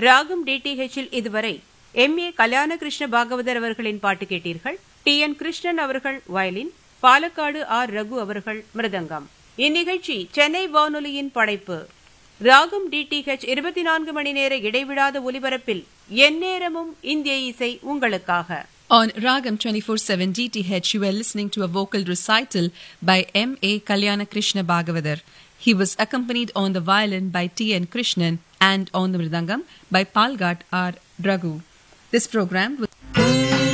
ராகம் டிடிஹெச்சில் இதுவரை M A கல்யாண கிருஷ்ண பாகவதர் அவர்களின் பாட்டு கேட்டீர்கள் டி என் கிருஷ்ணன் அவர்கள் வயலின் பாலக்காடு ஆர் ரகு அவர்கள் மிருதங்கம் இந்நிகழ்ச்சி சென்னை வானொலியின் படைப்பு ராகம் டிடிஹெச் இருபத்தி நான்கு மணி நேர இடைவிடாத ஒலிபரப்பில் எந்நேரமும் இந்திய இசை உங்களுக்காக On Ragam 24/7 DTH, you were listening to a vocal recital by M. A. Kalyana Krishna Bhagavathar. He was accompanied on the violin by T. N. Krishnan and on the mridangam by Palgat R. Dragu. This program was